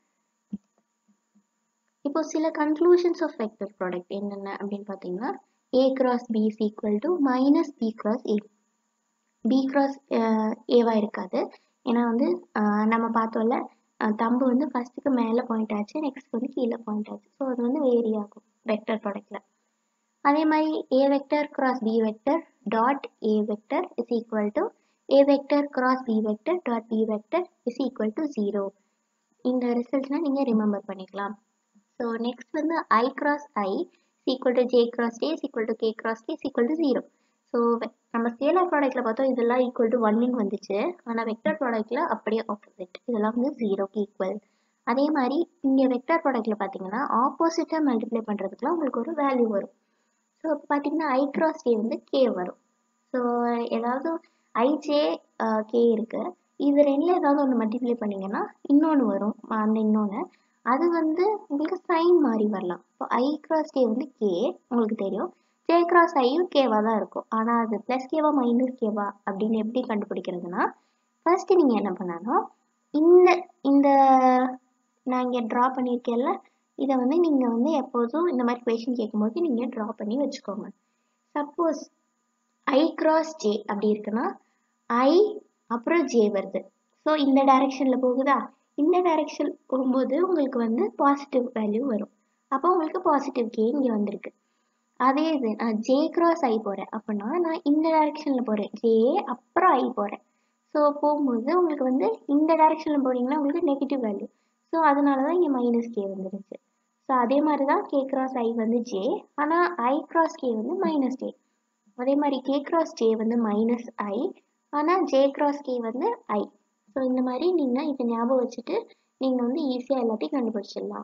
[SPEAKER 1] இப்போ சில கன்க்ளூஷன்ஸ் ஆஃப் வெக்டர் ப்ராடக்ட் என்னென்ன அப்படின்னு பார்த்தீங்கன்னா A cross B is equal to minus B cross A B cross ஏவா இருக்காது ஏன்னா வந்து நம்ம பார்த்தோம்ல தம்பு வந்து ஃபர்ஸ்ட்டுக்கு மேலே பாயிண்ட் ஆச்சு நெக்ஸ்ட் வந்து கீழே பாயிண்ட் ஆச்சு ஸோ அது வந்து வேரி ஆகும் வெக்டர் ப்ராடக்டில் அதே மாதிரி A vector cross B vector dot A vector is equal to A vector cross B vector dot B vector is equal to zero இந்த ரிசல்ட்ஸ்லாம் நீங்கள் ரிமெம்பர் பண்ணிக்கலாம் ஸோ நெக்ஸ்ட் வந்து I cross I equal to J cross J equal to K cross K equal to zero so நம்ம ஸ்கேலார் ப்ராடக்ட்டில் பார்த்தோம் இதெல்லாம் ஈக்குவல் டு ஒன்னுன்னு வந்துச்சு ஆனால் வெக்டர் ப்ராடக்ட்டில் அப்படியே ஆப்போசிட் இதெல்லாம் வந்து ஜீரோக்கு ஈக்குவல் அதே மாதிரி இங்கே வெக்டர் ப்ராடக்ட்டில் பார்த்தீங்கன்னா ஆப்போசிட்டாக மல்டிப்ளை பண்ணுறதுக்குலாம் உங்களுக்கு ஒரு வேல்யூ வரும் ஸோ இப்போ பார்த்தீங்கன்னா ஐ கிராஸ் ஜே வந்து கே வரும் ஸோ ஏதாவது ஐஜே கே இருக்குது இது ரெண்டில் ஏதாவது ஒன்று மல்டிப்ளை பண்ணிங்கன்னா இன்னொன்று வரும் அந்த இன்னொன்று அது வந்து உங்களுக்கு சைன் மாதிரி வரலாம் இப்போ ஐ கிராஸ் கே வந்து கே உங்களுக்கு தெரியும் ஜே கிராஸ் ஐயும் கேவாக தான் இருக்கும் ஆனால் அது ப்ளஸ் கேவா மைனஸ் கேவா அப்படின்னு எப்படி கண்டுபிடிக்கிறதுனா ஃபர்ஸ்ட் நீங்கள் என்ன பண்ணணும் இந்த இந்த நான் இங்கே ட்ரா பண்ணியிருக்கேன்ல இதை வந்து நீங்கள் வந்து எப்போதும் இந்த மாதிரி கொஷின் கேட்கும்போது நீங்கள் ட்ரா பண்ணி வச்சுக்கோங்க சப்போஸ் ஐ கிராஸ் ஜே அப்படி இருக்குன்னா ஐ அப்புறம் ஜே வருது ஸோ இந்த டைரெக்ஷனில் போகுதா இந்த டைரெக்ஷன் போகும்போது உங்களுக்கு வந்து பாசிட்டிவ் வேல்யூ வரும் அப்போ உங்களுக்கு பாசிட்டிவ் கே இங்கே வந்திருக்கு அதே இது நான் ஜே கிராஸ் ஐ போகிறேன் அப்படின்னா நான் இந்த டைரெக்ஷனில் போகிறேன் ஜே அப்புறம் ஐ போகிறேன் ஸோ போகும்போது உங்களுக்கு வந்து இந்த டைரெக்ஷனில் போனீங்கன்னா உங்களுக்கு நெகட்டிவ் வேல்யூ ஸோ அதனால தான் இங்கே மைனஸ் கே வந்துருச்சு ஸோ அதே மாதிரி தான் கே கிராஸ் ஐ வந்து ஜே ஆனால் ஐ கிராஸ் கே வந்து மைனஸ் ஜே அதே மாதிரி கே கிராஸ் ஜே வந்து மைனஸ் ஐ ஆனால் ஜே கிராஸ் கே வந்து ஐ ஸோ இந்த மாதிரி நீங்கள் இதை ஞாபகம் வச்சுட்டு நீங்கள் வந்து ஈஸியாக எல்லாத்தையும் கண்டுபிடிச்சிடலாம்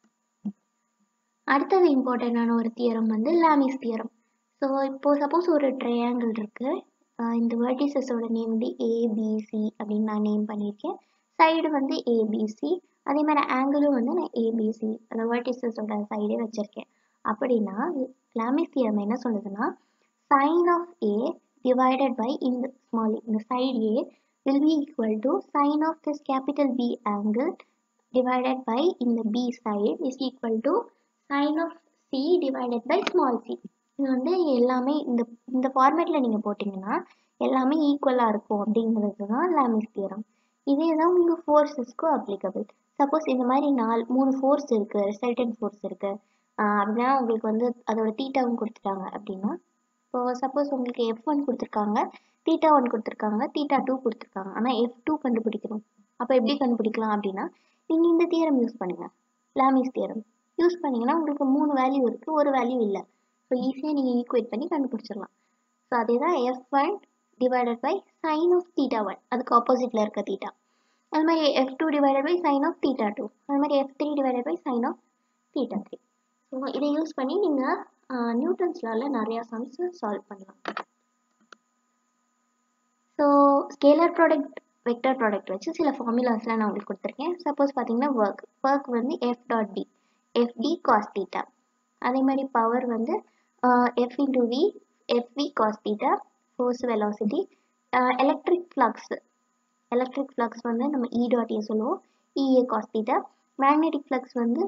[SPEAKER 1] அடுத்தது இம்பார்ட்டண்ட்டான ஒரு தியரம் வந்து லாமிஸ் தியரம் ஸோ இப்போ சப்போஸ் ஒரு ட்ரையாங்கிள் இருக்குது இந்த வேர்டிசஸோட நேம் வந்து ஏபிசி அப்படின்னு நான் நேம் பண்ணியிருக்கேன் சைடு வந்து ஏபிசி அதே மாதிரி ஆங்கிளும் வந்து நான் ஏபிசி அந்த வேர்டிசஸோட சைடே வச்சுருக்கேன் அப்படின்னா லாமிஸ் தியரம் என்ன சொல்லுதுன்னா sine of A divided by இந்த small இந்த side A will be equal to sine of this capital B angle divided by இந்த B side is equal to sine of C divided by small c இது வந்து எல்லாமே இந்த இந்த ஃபார்மேட்டில் நீங்கள் போட்டிங்கன்னா எல்லாமே ஈக்குவலாக இருக்கும் அப்படிங்கிறது தான் லாமிஸ் தியரம் இதே தான் உங்களுக்கு ஃபோர்ஸஸ்க்கும் அப்ளிகபிள் சப்போஸ் இந்த மாதிரி நாலு மூணு ஃபோர்ஸ் இருக்குது ரிசல்டன்ட் ஃபோர்ஸ் இருக்குது அப்படின்னா உங்களுக்கு வந்து அதோட தீட்டாவும் கொடுத்துட்டாங்க அப்படின்னா இப்போ சப்போஸ் உங்களுக்கு எஃப் ஒன் கொடுத்துருக்காங்க தீட்டா ஒன் கொடுத்துருக்காங்க தீட்டா டூ கொடுத்துருக்காங்க ஆனால் எஃப் டூ கண்டுபிடிக்கணும் அப்போ எப்படி கண்டுபிடிக்கலாம் அப்படின்னா நீங்கள் இந்த தியரம் யூஸ் பண்ணுங்கள் லாமிஸ் தியரம் யூஸ் பண்ணிங்கன்னா உங்களுக்கு மூணு வேல்யூ இருக்குது ஒரு வேல்யூ இல்லை ஸோ ஈஸியாக நீங்கள் ஈக்குவேட் பண்ணி கண்டுபிடிச்சிடலாம் ஸோ அதே தான் F one divided by sine of theta one அதுக்கு ஆப்போசிட்டில் இருக்க தீட்டா அது மாதிரி F two divided by sine of theta two அது மாதிரி F three divided by sine of theta three so இதை யூஸ் பண்ணி நீங்கள் நியூட்டன்ஸ் லாவில் நிறையா சம்ஸ் சால்வ் பண்ணலாம் so scalar product vector product வச்சு சில ஃபார்முலாஸ்லாம் நான் உங்களுக்கு கொடுத்துருக்கேன் சப்போஸ் பார்த்தீங்கன்னா ஒர்க் ஒர்க் வந்து F dot D F D cos theta அதே மாதிரி பவர் வந்து F into V F V cos theta force velocity electric flux electric flux வந்து நம்ம இ டாட் ஏ சொல்லுவோம் E A cos theta magnetic flux வந்து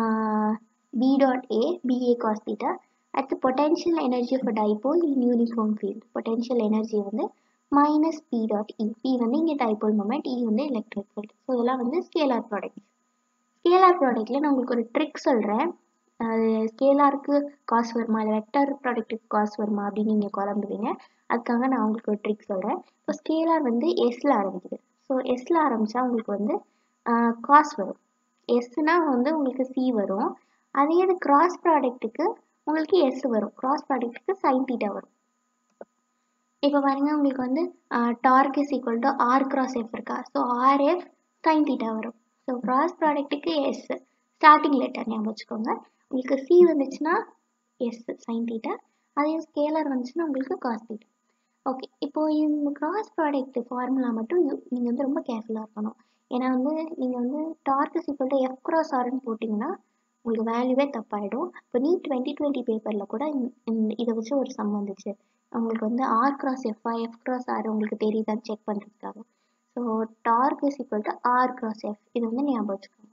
[SPEAKER 1] B dot A B A cos theta அடுத்து potential energy of dipole in uniform field potential energy வந்து minus P dot E P வந்து இங்கே டைபோல் மொமெண்ட் இ வந்து எலக்ட்ரிக் ஃபீல்ட் ஸோ இதெல்லாம் வந்து ஸ்கேலார் ப்ராடக்ட் ஸ்கேலார் ப்ராடக்ட்டில் நான் உங்களுக்கு ஒரு ட்ரிக் சொல்கிறேன் அது ஸ்கேலாருக்கு காசு வருமா இல்லை வெக்டர் ப்ராடக்ட்டுக்கு காசு வருமா அப்படின்னு நீங்கள் குழம்புவீங்க அதுக்காக நான் உங்களுக்கு ஒரு ட்ரிக் சொல்கிறேன் இப்போ ஸ்கேலார் வந்து எஸ்ல ஆரம்பிக்குது ஸோ எஸ்ல ஆரம்பித்தா உங்களுக்கு வந்து காசு வரும் எஸ்னா வந்து உங்களுக்கு சி வரும் அதே இது கிராஸ் ப்ராடக்ட்டுக்கு உங்களுக்கு எஸ் வரும் கிராஸ் ப்ராடக்ட்டுக்கு சைன் தீட்டா வரும் இப்போ பாருங்க உங்களுக்கு வந்து torque is equal to R cross F இருக்கா ஸோ ஆர்எஃப் சைன் தீட்டா வரும் ஸோ கிராஸ் ப்ராடக்ட்டுக்கு எஸ் ஸ்டார்டிங் லெட்டர் ஞாபகம் வச்சுக்கோங்க உங்களுக்கு சி வந்துச்சுன்னா எஸ் சைன் தீட்டா அதே ஸ்கேலர் வந்துச்சுன்னா உங்களுக்கு காஸ் தீட்டா ஓகே இப்போ இந்த கிராஸ் ப்ராடக்ட் ஃபார்முலா மட்டும் நீங்கள் வந்து ரொம்ப கேர்ஃபுல்லாக இருக்கணும் ஏன்னா வந்து நீங்கள் வந்து torque is equal to F cross ஆர்னு போட்டிங்கன்னா உங்களுக்கு வேல்யூவே தப்பாயிடும் இப்போ நீ டுவெண்ட்டி டுவெண்ட்டி பேப்பரில் கூட இதை வச்சு ஒரு சம் வந்துச்சு உங்களுக்கு வந்து ஆர் கிராஸ் எஃப்ஆ எஃப் கிராஸ் ஆர் உங்களுக்கு தெரியுதான்னு செக் பண்ணுறதுக்காக so torque is equal to R cross F இது வந்து ஞாபகம் வச்சுக்கோங்க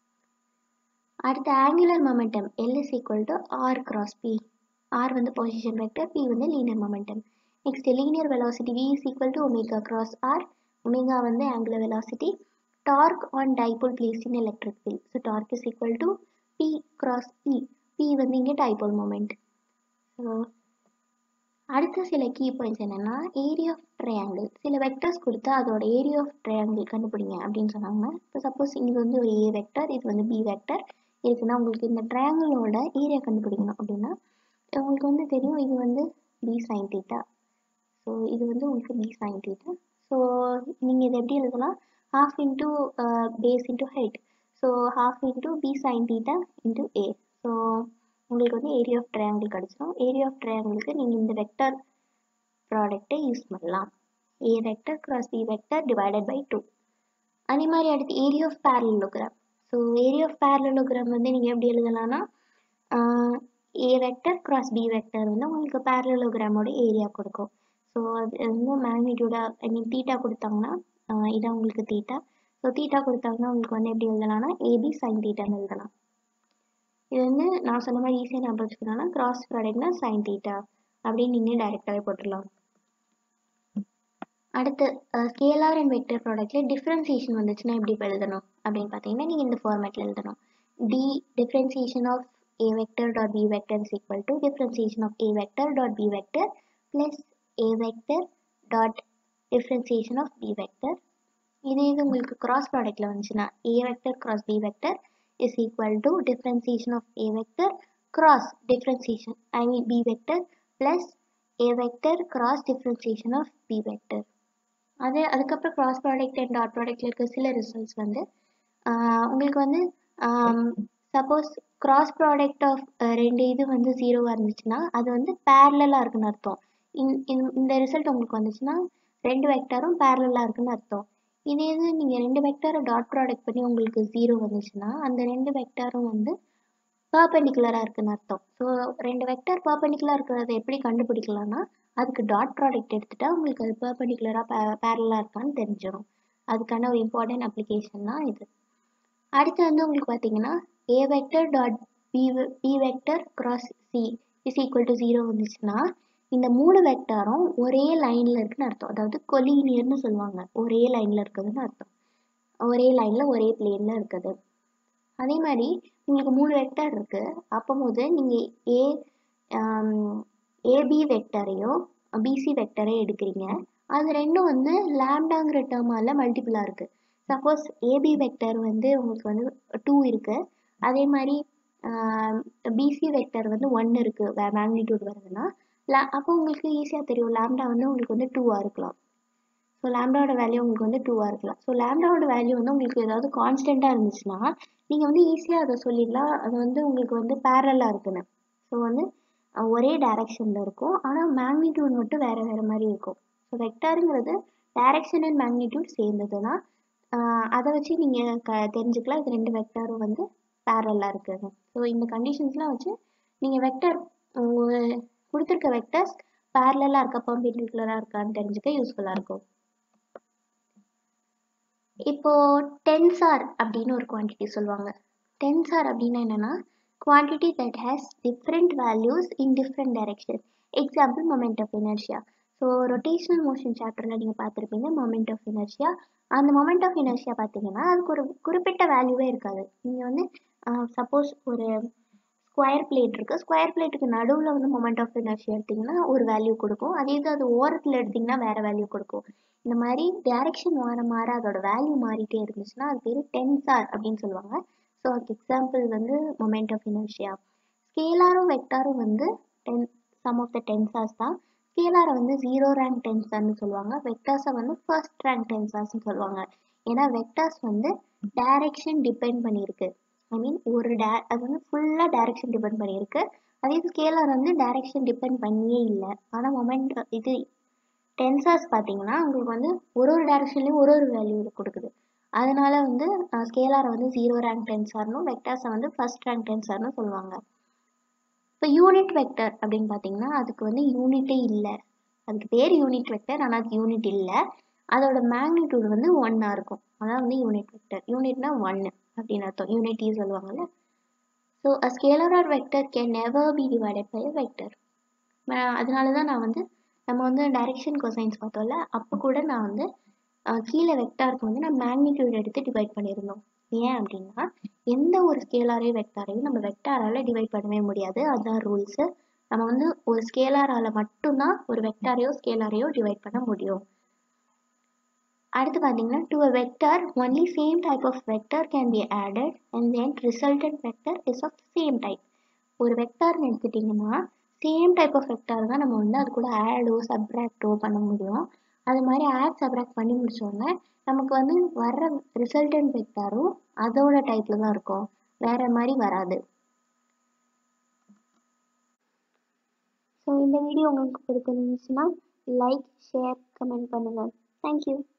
[SPEAKER 1] அடுத்து angular momentum L is equal to R cross P R வந்து பொசிஷன் வெக்டர் பி வந்து linear momentum next linear velocity V is equal to omega cross R omega வந்து angular velocity torque on dipole placed in electric field so torque is equal to B cross E P வந்து இங்கே டைபோல் மொமெண்ட் ஸோ அடுத்த சில கீ பாயிண்ட்ஸ் என்னென்னா ஏரியா ஆஃப் ட்ரையாங்கிள் சில வெக்டர்ஸ் கொடுத்து அதோட ஏரியா ஆஃப் ட்ரையாங்கிள் கண்டுபிடிங்க அப்படின்னு சொன்னாங்கன்னா இப்போ சப்போஸ் இது வந்து ஒரு ஏ வெக்டர் இது வந்து பி வெக்டர் இருக்குன்னா உங்களுக்கு இந்த ட்ரையாங்கிளோட ஏரியா கண்டுபிடிக்கணும் அப்படின்னா உங்களுக்கு வந்து தெரியும் இது வந்து பி சைன் தீட்டா ஸோ இது வந்து உங்களுக்கு பி சைன் தீட்டா ஸோ நீங்கள் இதை எப்படி எழுதலாம் half into base into height so half into B sine theta into A so உங்களுக்கு வந்து ஏரியா ஆஃப் ட்ரையாங்கிள் கிடச்சிடும் ஏரியா ஆஃப் ட்ரையாங்கிளுக்கு நீங்கள் இந்த வெக்டர் ப்ராடக்டை யூஸ் பண்ணலாம் A vector cross B vector divided by two அதே மாதிரி அடுத்து area of parallelogram so area of parallelogram வந்து நீங்கள் எப்படி எழுதலாம்னா A vector cross B vector வந்து உங்களுக்கு பேரலோகிராமோட ஏரியா கொடுக்கும் ஸோ அது வந்து மேக்னிடியூடா ஐ மீன் தீட்டா கொடுத்தாங்கன்னா இதான் உங்களுக்கு தீட்டா ஸோ தீட்டா கொடுத்தாங்கன்னா உங்களுக்கு வந்து எப்படி எழுதலாம்னா ஏபி சைன் தீட்டான்னு எழுதலாம் இது வந்து நான் சொன்ன மாதிரி ஈஸியாக ஞாபகம் வச்சுக்கணும்னா கிராஸ் ப்ராடக்ட்னா சைன் தீட்டா அப்படின்னு நீங்கள் டைரெக்டாகவே போட்டுடலாம் அடுத்து ஸ்கேலார் அண்ட் வெக்டர் ப்ராடக்ட்ல டிஃப்ரென்சியேஷன் வந்துச்சுன்னா எப்படி எழுதணும் அப்படின்னு பார்த்தீங்கன்னா நீங்கள் இந்த ஃபார்மேட்டில் எழுதணும் D differentiation of a vector dot b vector is equal to differentiation of a vector dot b vector plus a vector dot differentiation of b vector இதே இது உங்களுக்கு கிராஸ் ப்ராடக்ட்ல வந்துச்சுன்னா a vector cross b vector is equal to differentiation of a vector cross differentiation I mean b vector plus a vector cross differentiation of b vector அது அதுக்கப்புறம் கிராஸ் ப்ராடக்ட் அண்ட் டாட் ப்ராடக்ட்ல இருக்க சில ரிசல்ட்ஸ் வந்து உங்களுக்கு வந்து சப்போஸ் கிராஸ் ப்ராடக்ட் ஆஃப் ரெண்டு இது வந்து ஜீரோவாக இருந்துச்சுன்னா அது வந்து பேரலாக இருக்குன்னு அர்த்தம் இந்த ரிசல்ட் உங்களுக்கு வந்துச்சுன்னா ரெண்டு வெக்டாரும் பேரலாக இருக்குன்னு அர்த்தம் இதே இது நீங்கள் ரெண்டு வெக்டாரை டாட் ப்ராடக்ட் பண்ணி உங்களுக்கு ஜீரோ வந்துச்சுன்னா அந்த ரெண்டு வெக்டாரும் வந்து பர்பெண்டிகுலராக இருக்குன்னு அர்த்தம் ஸோ ரெண்டு வெக்டார் பர்பெண்டிகுலராக இருக்கிறத எப்படி கண்டுபிடிக்கலாம்னா அதுக்கு டாட் ப்ராடக்ட் எடுத்துட்டா உங்களுக்கு அது பர்பெண்டிகுலராக பே பேரலாக இருக்கான்னு தெரிஞ்சிடும் அதுக்கான ஒரு இம்பார்ட்டன்ட் அப்ளிகேஷன் தான் இது அடுத்து வந்து உங்களுக்கு பார்த்தீங்கன்னா A vector dot B B vector cross C is equal to zero வந்துச்சுன்னா இந்த மூணு வெக்டாரும் ஒரே லைனில் இருக்குன்னு அர்த்தம் அதாவது கொலீனியர்னு சொல்லுவாங்க ஒரே லைனில் இருக்குதுன்னு அர்த்தம் ஒரே லைனில் ஒரே பிளேனில் இருக்குது அதே மாதிரி உங்களுக்கு மூணு வெக்டர் இருக்குது அப்போது நீங்கள் ஏ ஏபி வெக்டரையும் பிசி வெக்டரையும் எடுக்கிறீங்க அது ரெண்டும் வந்து லேம்டாங்கிற டேர்மால் மல்டிபிளாக இருக்குது சப்போஸ் ஏபி வெக்டர் வந்து உங்களுக்கு வந்து டூ இருக்குது அதே மாதிரி பிசி வெக்டர் வந்து ஒன் இருக்குது மேக்னிடியூட் வருதுன்னா லே அப்போ உங்களுக்கு ஈஸியாக தெரியும் லேம்டா வந்து உங்களுக்கு வந்து டூவாக இருக்கலாம் ஸோ லேம்டாவோட வேல்யூ உங்களுக்கு வந்து டூவாக இருக்கலாம் ஸோ லேம்டாவோட வேல்யூ வந்து உங்களுக்கு ஏதாவது கான்ஸ்டண்ட்டாக இருந்துச்சுன்னா நீங்கள் வந்து ஈஸியாக அதை சொல்லிடலாம் அது வந்து உங்களுக்கு வந்து பேரலாக இருக்குன்னு ஸோ வந்து அஹ், ஒரே டைரக்ஷனில் இருக்கும் ஆனால் மேக்னிடியூட் மட்டும் வேறு வேறு மாதிரி இருக்கும் ஸோ வெக்டாருங்கிறது டைரக்ஷன் அண்ட் மேக்னிடியூட் சேர்ந்தது தான் அதை வச்சு நீங்கள் க தெரிஞ்சுக்கலாம் இது ரெண்டு வெக்டாரும் வந்து பேரலாக இருக்குது ஸோ இந்த கண்டிஷன்ஸ்லாம் வச்சு நீங்கள் வெக்டர் கொடுத்துருக்க வெக்டர்ஸ் பேரலாக இருக்கா பர்பெண்டிகுலராக இருக்கான்னு தெரிஞ்சுக்க யூஸ்ஃபுல்லாக இருக்கும் இப்போ டென்சார் அப்படின்னு ஒரு குவான்டிட்டி சொல்லுவாங்க டென்சார் அப்படின்னா என்னன்னா quantity that has different values in different direction example moment of inertia so rotational motion சாப்டரில் நீங்கள் பார்த்துருப்பீங்க மொமெண்ட் ஆஃப் இனர்ஷியா அந்த மொமெண்ட் ஆஃப் இனர்ஷியா பார்த்தீங்கன்னா அதுக்கு ஒரு குறிப்பிட்ட வேல்யூவே இருக்காது நீங்கள் வந்து சப்போஸ் ஒரு ஸ்கொயர் பிளேட் இருக்குது ஸ்கொயர் பிளேட்டுக்கு நடுவில் வந்து மொமெண்ட் ஆஃப் இனர்ஷியா எடுத்திங்கன்னா ஒரு வேல்யூ கொடுக்கும் அதே இது அது ஓரத்தில் எடுத்திங்கன்னா வேறு வேல்யூ கொடுக்கும் இந்த மாதிரி டைரக்ஷன் மாற மாற அதோட வேல்யூ மாறிட்டே இருந்துச்சுன்னா அது பேர் டென்சார் அப்படின்னு சொல்லுவாங்க ஸோ அதுக்கு எக்ஸாம்பிள் வந்து மொமெண்ட் ஆஃப் இனர்ஷியா ஸ்கேலாரும் வெக்டாரும் வந்து then some of the tensors தான் ஸ்கேலாரை வந்து ஜீரோ ரேங்க் டென்சார்னு சொல்லுவாங்க வெக்டார்ஸை வந்து ஃபர்ஸ்ட் ரேங்க் டென்சார்ஸ்னு சொல்லுவாங்க ஏன்னா வெக்டார்ஸ் வந்து டைரக்ஷன் டிபெண்ட் பண்ணியிருக்கு ஐ மீன் ஒரு டே அது வந்து ஃபுல்லாக டைரக்ஷன் டிபெண்ட் பண்ணியிருக்கு அதே ஸ்கேலார் வந்து டைரக்ஷன் டிபெண்ட் பண்ணியே இல்லை ஆனால் மொமெண்ட் இது டென்சார்ஸ் பார்த்தீங்கன்னா உங்களுக்கு வந்து ஒரு ஒரு டைரக்ஷன்லேயும் ஒரு ஒரு வேல்யூ கொடுக்குது அதனால வந்து ஸ்கேலாரை வந்து ஜீரோ ரேங்க் டென்சார்னும் வெக்டார்ஸை வந்து ஃபர்ஸ்ட் ரேங்க் டென்சார்னு சொல்லுவாங்க இப்போ யூனிட் வெக்டர் அப்படின்னு பார்த்தீங்கன்னா அதுக்கு வந்து யூனிட்டே இல்லை அதுக்கு பேர் யூனிட் வெக்டர் ஆனால் அதுக்கு யூனிட் இல்லை அதோட மேக்னிடியூட் வந்து ஒன்னாக இருக்கும் அதான் வந்து யூனிட் வெக்டர் யூனிட்னா ஒன்று அப்படின்னு அர்த்தம் யூனிட்டி சொல்லுவாங்கல்ல so a scalar or vector can never be divided by vector அதனால தான் நான் வந்து நம்ம வந்து டைரெக்ஷன் கொசைன்ஸ் பார்த்தோம்ல அப்போ கூட நான் வந்து அஹ், கீழே வெக்டாருக்கு வந்து நான் மேக்னிடியூட் எடுத்து டிவைட் பண்ணியிருந்தோம் ஏன் அப்படின்னா எந்த ஒரு ஸ்கேலாரையும் வெக்டாரையும் நம்ம வெக்டாரால டிவைட் பண்ணவே முடியாது அதுதான் ரூல்ஸு நம்ம வந்து ஒரு ஸ்கேலாரால மட்டும்தான் ஒரு வெக்டாரையோ ஸ்கேலாரையோ டிவைட் பண்ண முடியும் அடுத்து பார்த்தீங்கன்னா to a vector only same type of vector can be added and then resultant vector is of same type ஒரு வெக்டார்னு எடுத்துட்டிங்கன்னா சேம் டைப் ஆஃப் வெக்டார் தான் நம்ம வந்து அது கூட ஆடோ சப்ராக்டோ பண்ண முடியும் அது மாதிரி ஆட் சப்ராக்ட் பண்ணி முடிச்சோடனே நமக்கு வந்து வர்ற ரிசல்டன்ட் வெக்டாரும் அதோட டைப்பில் தான் இருக்கும் வேற மாதிரி வராது ஸோ இந்த வீடியோ உங்களுக்கு பிடிச்சிருந்துச்சுன்னா லைக் ஷேர் கமெண்ட் பண்ணுங்கள் தேங்க்யூ